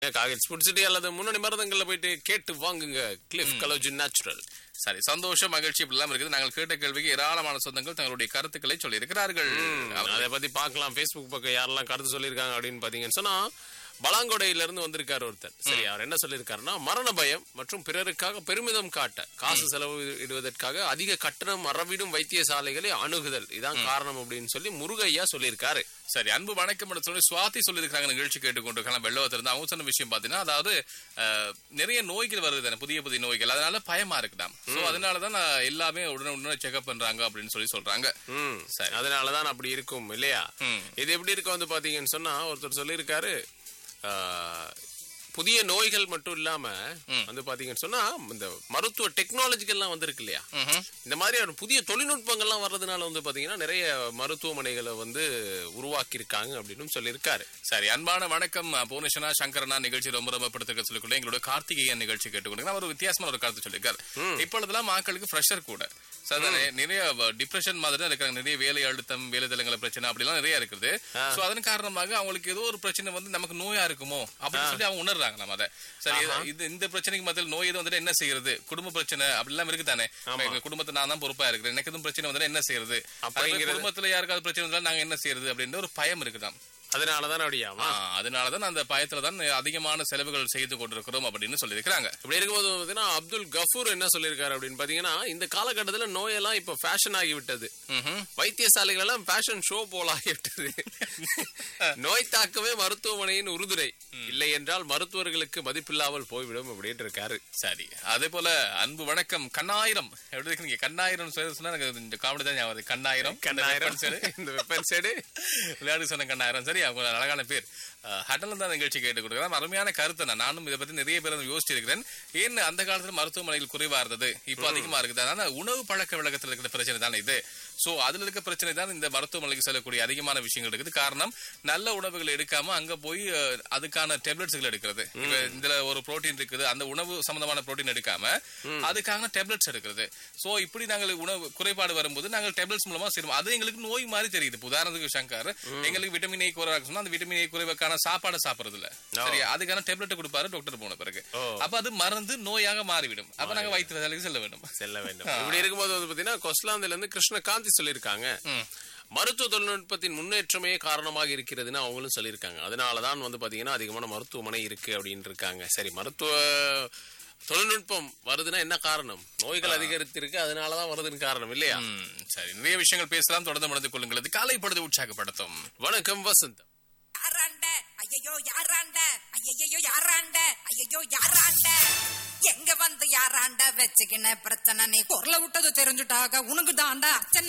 காகட்ஸ் food city அல்லது முன்னணி மருந்தங்கள்ல போயிட்டு கேட்டு வாங்குங்க கிளிஃப் கலோஜின் நேச்சுரல் சரி சந்தோஷம் மகிழ்ச்சி இப்படி எல்லாம் இருக்குது நாங்கள் கேட்ட கேள்விக்கு ஏராளமான சொந்தங்கள் தங்களுடைய கருத்துக்களை சொல்லி இருக்கிறார்கள் அதை பத்தி பார்க்கலாம் ஃபேஸ்புக் பக்கம் யாரெல்லாம் கருத்து சொல்லியிருக்காங்க அப்படின்னு பாத்தீங்கன்னு சொன்னா பலாங்கொடையில இருந்து வந்திருக்காரு ஒருத்தர் சரி அவர் என்ன சொல்லியிருக்காருன்னா மரண பயம் மற்றும் பிறருக்காக பெருமிதம் காட்ட காசு செலவு இடுவதற்காக அதிக கட்டணம் மறவிடும் வைத்தியசாலைகளை அணுகுதல் இதான் காரணம் அப்படின்னு சொல்லி முருகையா சொல்லியிருக்காரு சரி அன்பு வணக்கம் என்று சொல்லி சுவாதி சொல்லியிருக்காங்க நிகழ்ச்சி கேட்டுக்கொண்டிருக்காங்க வெள்ளவத்தில் இருந்து அவங்க சொன்ன விஷயம் பார்த்தீங்கன்னா அதாவது அஹ், நிறைய நோய்கள் வருது தானே, புதிய புதிய நோய்கள் அதனால பயமா இருக்குதாம் சோ அதனாலதான் நான் எல்லாமே உடனே உடனே செக்அப் பண்றாங்க அப்படின்னு சொல்லி சொல்றாங்க ம் சரி. அதனாலதான் அப்படி இருக்கும் இல்லையா ம். இது எப்படி இருக்க வந்து பாத்தீங்கன்னு சொன்னா ஒருத்தர் சொல்லியிருக்காரு ஆ, புதிய நோய்கள் மட்டும் இல்லாம வந்து பாத்தீங்கன்னு சொன்னா இந்த மருத்துவ டெக்னாலஜிக்கெல்லாம் வந்திருக்கு இல்லையா ம்ஹும். இந்த மாதிரியான புதிய தொழில்நுட்பங்கள்லாம் வர்றதுனால வந்து பாத்தீங்கன்னா நிறைய மருத்துவமனைகளை வந்து உருவாக்கி இருக்காங்க அப்படின்னு சொல்லியிருக்காரு சரி அன்பான வணக்கம் புவனேஸ்வரா சங்கரனா நிகழ்ச்சி ரொம்ப ரொம்ப படுத்துக்க சொல்லிக்கொண்டு எங்களோட கார்த்திகேயன் நிகழ்ச்சி கேட்டுக்கொண்டு அவர் வித்தியாசமான ஒரு கருத்து சொல்லியிருக்காரு இப்பொழுதெல்லாம் மக்களுக்கு ஃப்ரெஷர் கூட So, அதானே, நிறைய டிப்ரெஷன் மாதிரி தான் இருக்காங்க நிறைய வேலை அழுத்தம் வேலை தலங்கள பிரச்சனை அப்படிலாம் நிறைய இருக்குது சோ அதன் காரணமாக அவங்களுக்கு ஏதோ ஒரு பிரச்சனை வந்து நமக்கு நோயா இருக்குமோ அப்படின்னு சொல்லி அவங்க உணர்றாங்க நம்ம அதை சரி இது- இது இந்த பிரச்சனைக்கு மத்தியில் நோய் எதுவும் வந்துட்டு என்ன செய்யறது குடும்ப பிரச்சனை அப்படிலாம் இருக்கு தானே எங்க குடும்பத்தை நான் தான் பொறுப்பா இருக்கிறேன் எனக்கு எதுவும் பிரச்சனை வந்தா என்ன செய்யறது அப்படிங்கிறது- குடும்பத்துல யாருக்காவது பிரச்சனை வந்தா நாங்க என்ன செய்யறது அப்படின்னு ஒரு பயம் இருக்குதாம் அதனாலதான் அப்படியாமா ஆ, அதனாலதான் அந்த பயத்துல தான் அதிகமான செலவுகள் செய்து கொண்டிருக்கிறோம் அப்படின்னு சொல்லியிருக்கிறாங்க இப்படி இருக்கும்போது பாத்தீங்கன்னா அப்துல் கஃபூர் என்ன சொல்லியிருக்காரு அப்படின்னு பாத்தீங்கன்னா இந்த காலகட்டத்துல நோயெல்லாம் இப்ப ஃபேஷன் ஆகிவிட்டது ம்ஹும். வைத்தியசாலைகள் எல்லாம் ஃபேஷன் ஷோ போல ஆகிவிட்டது நோய் தாக்கமே மருத்துவமனையின் உறுதுணை இல்லை என்றால் மருத்துவர்களுக்கு மதிப்பில்லாமல் போய்விடும் அப்படின்னு இருக்காரு சரி அதே போல அன்பு வணக்கம் கண்ணாயிரம் எப்படி இருக்கீங்க கண்ணாயிரம் சொல்லி சொன்னா எனக்கு இந்த காமெடி தான் ஞாபகம் வருது. கண்ணாயிரம் கண்ணாயிரம் சரி இந்த வெப்பன் சைடு விளையாட்டு சொன்ன கண்ணாயிரம் சரி அவங்க ஒரு அழகான பேர் ஹட்டல தான் நிகழ்ச்சி கேட்டு கொடுக்குறேன் அருமையான கருத்து நான் நானும் இதை பத்தி நிறைய பேர் யோசிச்சு இருக்கிறேன் ஏன் அந்த காலத்துல மருத்துவமனைகள் குறைவா இருந்தது இப்போ அதிகமா இருக்குது ஆனா உணவு பழக்க வழக்கத்துல இருக்கிற பிரச்சனை தானே இது சோ அதுல இருக்க பிரச்சனை தான் இந்த மருத்துவமனைக்கு செல்லக்கூடிய அதிகமான விஷயங்கள் இருக்குது காரணம் நல்ல உணவுகள் எடுக்காம அங்க போய் அஹ், அதுக்கான டேப்லெட்ஸ்கள் எடுக்கிறது இப்ப இதுல ஒரு புரோட்டீன் இருக்குது அந்த உணவு சம்பந்தமான புரோட்டீன் எடுக்காம அதுக்கான டேப்லெட்ஸ் எடுக்கிறது சோ இப்படி நாங்கள் உணவு குறைபாடு வரும்போது நாங்கள் டேப்லெட்ஸ் மூலமா செய்வோம் அது எங்களுக்கு நோய் மாதிரி தெரியுது இப்ப உதாரணத்துக்கு சங்கர் எங்களுக்கு விட்டமின் ஏ குறைவாக சொன்னா அந்த விட்டமின் ஏ குறைவுக்கான சாப்பாடு சாப்பிடுறது இல்ல சரியா அதுக்கான டேப்லெட் கொடுப்பாரு டாக்டர் போன பிறகு அப்ப அது மறந்து நோயாக மாறிவிடும் அப்ப நாங்க வைத்தியசாலைக்கு செல்ல வேண்டும் செல்ல வேண்டும் இப்படி இருக்கும்போது வந்து பாத்தீங்கன்னா கொஸ்லாந்துல இருந்து கிருஷ்ணகாந்தி சொல்லியிருக்காங்க ம். மருத்துவ தொழில்நுட்பத்தின் முன்னேற்றமே காரணமாக இருக்கிறதுன்னு அவங்களும் சொல்லியிருக்காங்க அதனாலதான் வந்து பாத்தீங்கன்னா அதிகமான மருத்துவமனை இருக்கு அப்படின்னு இருக்காங்க சரி மருத்துவ தொழில்நுட்பம் வருதுன்னா என்ன காரணம் நோய்கள் அதிகரித்திருக்கு அதனாலதான் வருதுன்னு காரணம் இல்லையா ம், சரி நிறைய விஷயங்கள் பேசலாம் தொடர்ந்து மறந்து கொள்ளுங்கள் இது காலை பொழுது உற்சாகப்படுத்தும் வணக்கம் வசந்தம் யாராண்ட ஐயையோ யாராண்ட ஐயையோ யாராண்ட ஐயையோ யாராண்ட எங்க வந்து யாராண்ட வச்சுக்கின பிரச்சனை நீ குரல விட்டது தெரிஞ்சுட்டாக உனக்கு தாண்டா அச்சனை